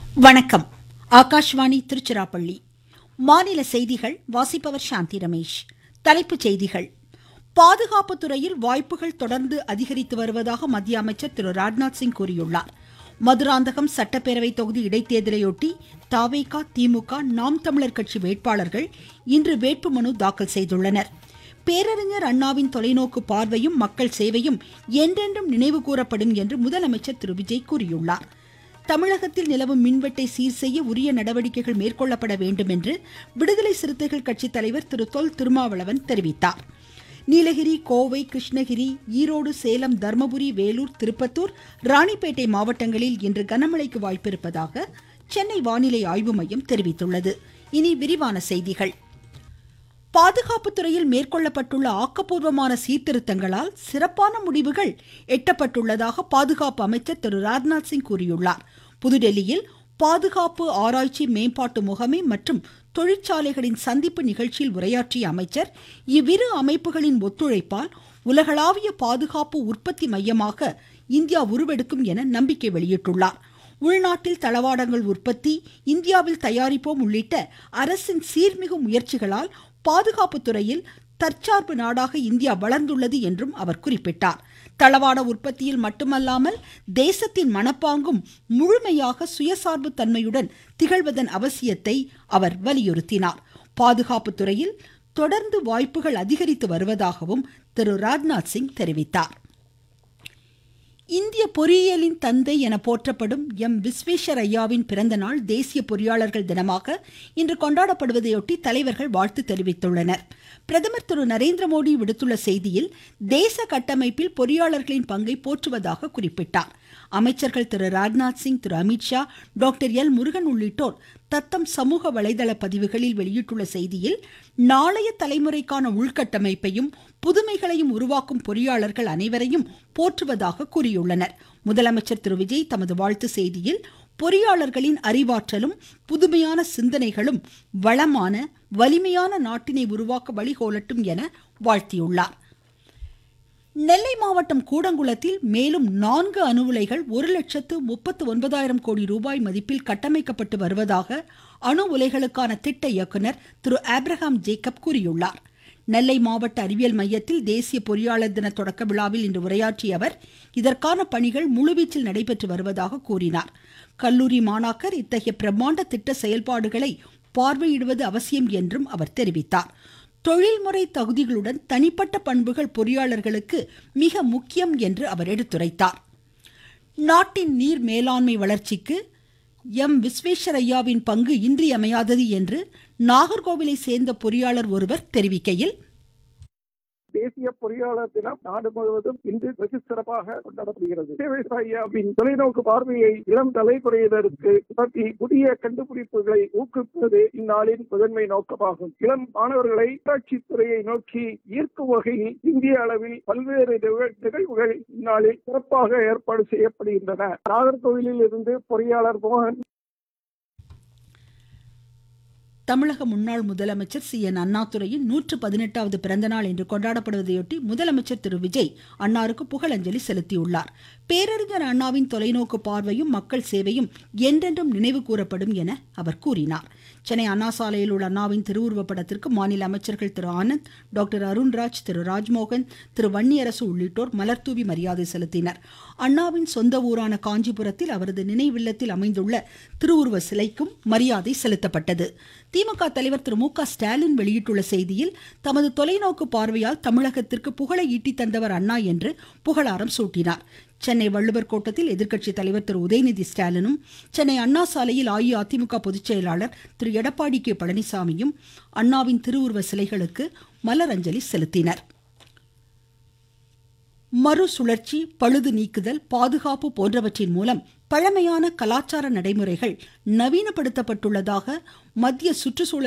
வணக்கம் ஆகாஷ்வாணி திருச்சிராப்பள்ளி மாநில செய்திகள் வாசிப்பவர் சாந்தி ரமேஷ் தலைப்புச் செய்திகள் பாதுகாப்பு துறையில் வாய்ப்புகள் தொடர்ந்து அதிகரித்து வருவதாக மத்திய அமைச்சர் திரு ராஜ்நாத் சிங் கூறியுள்ளார் மதுராந்தகம் சட்டப்பேரவை தொகுதி இடைத்தேர்தலையொட்டி தாவேகா திமுக நாம் தமிழர் கட்சி வேட்பாளர்கள் இன்று வேட்புமனு தாக்கல் செய்துள்ளனர் பேரறிஞர் அண்ணாவின் தொலைநோக்கு பார்வையும் மக்கள் சேவையும் என்றென்றும் நினைவு கூறப்படும் என்று முதலமைச்சர் திரு விஜய் கூறியுள்ளார் தமிழகத்தில் நிலவும் மின்வெட்டை சீர் செய்ய உரிய நடவடிக்கைகள் மேற்கொள்ளப்பட வேண்டும் என்று விடுதலை சிறுத்தைகள் கட்சி தலைவர் திரு தொல் திருமாவளவன் தெரிவித்தார் நீலகிரி கோவை கிருஷ்ணகிரி ஈரோடு சேலம் தர்மபுரி வேலூர் திருப்பத்தூர் ராணிப்பேட்டை மாவட்டங்களில் இன்று கனமழைக்கு வாய்ப்பிருப்பதாக சென்னை வானிலை ஆய்வு மையம் தெரிவித்துள்ளது இனி விரிவான செய்திகள் பாதுகாப்பு துறையில் மேற்கொள்ளப்பட்டுள்ள ஆக்கப்பூர்வமான சீர்திருத்தங்களால் சிறப்பான முடிவுகள் எட்டப்பட்டுள்ளதாக பாதுகாப்பு அமைச்சர் திரு ராஜ்நாத் சிங் கூறியுள்ளார் புதுடெல்லியில் பாதுகாப்பு ஆராய்ச்சி மேம்பாட்டு முகமை மற்றும் தொழிற்சாலைகளின் சந்திப்பு நிகழ்ச்சியில் உரையாற்றிய அமைச்சர் இவ்விரு அமைப்புகளின் ஒத்துழைப்பால் உலகளாவிய பாதுகாப்பு உற்பத்தி மையமாக இந்தியா உருவெடுக்கும் என நம்பிக்கை வெளியிட்டுள்ளார் உள்நாட்டில் தளவாடங்கள் உற்பத்தி இந்தியாவில் தயாரிப்போம் உள்ளிட்ட அரசின் சீர்மிகு முயற்சிகளால் பாதுகாப்பு துறையில் தற்சார்பு நாடாக இந்தியா வளர்ந்துள்ளது என்றும் அவர் குறிப்பிட்டார் தளவாட உற்பத்தியில் மட்டுமல்லாமல் தேசத்தின் மனப்பாங்கும் முழுமையாக சுயசார்பு தன்மையுடன் திகழ்வதன் அவசியத்தை அவர் வலியுறுத்தினார் பாதுகாப்பு துறையில் தொடர்ந்து வாய்ப்புகள் அதிகரித்து வருவதாகவும் திரு ராஜ்நாத் சிங் தெரிவித்தார் இந்திய பொறியியலின் தந்தை என போற்றப்படும் எம் விஸ்வேஸ்வர் ஐயாவின் பிறந்த நாள் தேசிய பொறியாளர்கள் தினமாக இன்று கொண்டாடப்படுவதையொட்டி தலைவர்கள் வாழ்த்து தெரிவித்துள்ளனர் பிரதமர் திரு நரேந்திர மோடி விடுத்துள்ள செய்தியில் தேச கட்டமைப்பில் பொறியாளர்களின் பங்கை போற்றுவதாக குறிப்பிட்டார் அமைச்சர்கள் திரு ராஜ்நாத் சிங் திரு அமித்ஷா டாக்டர் எல் முருகன் உள்ளிட்டோர் தத்தம் சமூக வலைதள பதிவுகளில் வெளியிட்டுள்ள செய்தியில் நாளைய தலைமுறைக்கான உள்கட்டமைப்பையும் புதுமைகளையும் உருவாக்கும் பொறியாளர்கள் அனைவரையும் போற்றுவதாக கூறியுள்ளனர் முதலமைச்சர் திரு விஜய் தமது வாழ்த்து செய்தியில் பொறியாளர்களின் அறிவாற்றலும் புதுமையான சிந்தனைகளும் வளமான வலிமையான நாட்டினை உருவாக்க வழிகோலட்டும் என வாழ்த்தியுள்ளார் நெல்லை மாவட்டம் கூடங்குளத்தில் மேலும் நான்கு அணு உலைகள் ஒரு லட்சத்து முப்பத்து ஒன்பதாயிரம் கோடி ரூபாய் மதிப்பில் கட்டமைக்கப்பட்டு வருவதாக அணு உலைகளுக்கான திட்ட இயக்குனர் திரு ஆப்ரஹாம் ஜேக்கப் கூறியுள்ளார் நெல்லை மாவட்ட அறிவியல் மையத்தில் தேசிய பொறியாளர் தின தொடக்க விழாவில் இன்று உரையாற்றிய அவர் இதற்கான பணிகள் முழுவீச்சில் நடைபெற்று வருவதாக கூறினார் கல்லூரி மாணாக்கர் இத்தகைய பிரம்மாண்ட திட்ட செயல்பாடுகளை பார்வையிடுவது அவசியம் என்றும் அவர் தெரிவித்தார் தொழில்முறை தகுதிகளுடன் தனிப்பட்ட பண்புகள் பொறியாளர்களுக்கு மிக முக்கியம் என்று அவர் எடுத்துரைத்தார் நாட்டின் நீர் மேலாண்மை வளர்ச்சிக்கு எம் விஸ்வேஸ்வரையாவின் பங்கு இன்றியமையாதது என்று நாகர்கோவிலை சேர்ந்த பொறியாளர் ஒருவர் தெரிவிக்கையில் தேசிய பொறியாளர் தினம் நாடு முழுவதும் இன்று வெகு சிறப்பாக கொண்டாடப்படுகிறது ஐயாவின் தொலைநோக்கு பார்வையை இளம் தலைமுறையினருக்கு உணர்த்தி புதிய கண்டுபிடிப்புகளை ஊக்குவிப்பது இந்நாளின் முதன்மை நோக்கமாகும் இளம் மாணவர்களை உள்ளாட்சித் துறையை நோக்கி ஈர்க்கும் வகையில் இந்திய அளவில் பல்வேறு நிகழ்வுகள் இந்நாளில் சிறப்பாக ஏற்பாடு செய்யப்படுகின்றன நாகர்கோவிலில் இருந்து பொறியாளர் மோகன் தமிழக முன்னாள் முதலமைச்சர் சி என் அண்ணாதுரையின் நூற்று பதினெட்டாவது பிறந்தநாள் இன்று கொண்டாடப்படுவதையொட்டி முதலமைச்சர் திரு விஜய் அன்னாருக்கு புகழஞ்சலி செலுத்தியுள்ளார் பேரறிஞர் அண்ணாவின் தொலைநோக்கு பார்வையும் மக்கள் சேவையும் என்றென்றும் நினைவு கூறப்படும் என அவர் கூறினார் சென்னை அண்ணா சாலையில் உள்ள அண்ணாவின் திருவுருவ படத்திற்கு மாநில அமைச்சர்கள் திரு ஆனந்த் டாக்டர் அருண்ராஜ் திரு ராஜ்மோகன் திரு வன்னியரசு உள்ளிட்டோர் மலர்தூவி மரியாதை செலுத்தினர் அண்ணாவின் சொந்த ஊரான காஞ்சிபுரத்தில் அவரது நினைவில்லத்தில் அமைந்துள்ள திருவுருவ சிலைக்கும் மரியாதை செலுத்தப்பட்டது திமுக தலைவர் திரு மு க ஸ்டாலின் வெளியிட்டுள்ள செய்தியில் தமது தொலைநோக்கு பார்வையால் தமிழகத்திற்கு புகழை ஈட்டி தந்தவர் அண்ணா என்று புகழாரம் சூட்டினார் சென்னை வள்ளுவர் கோட்டத்தில் எதிர்க்கட்சி தலைவர் திரு உதயநிதி ஸ்டாலினும் சென்னை அண்ணா சாலையில் அஇஅதிமுக பொதுச் செயலாளர் திரு எடப்பாடி கே பழனிசாமியும் அண்ணாவின் திருவுருவ சிலைகளுக்கு மலரஞ்சலி செலுத்தினர் மறுசுழற்சி பழுது நீக்குதல் பாதுகாப்பு போன்றவற்றின் மூலம் பழமையான கலாச்சார நடைமுறைகள் நவீனப்படுத்தப்பட்டுள்ளதாக மத்திய சுற்றுச்சூழல்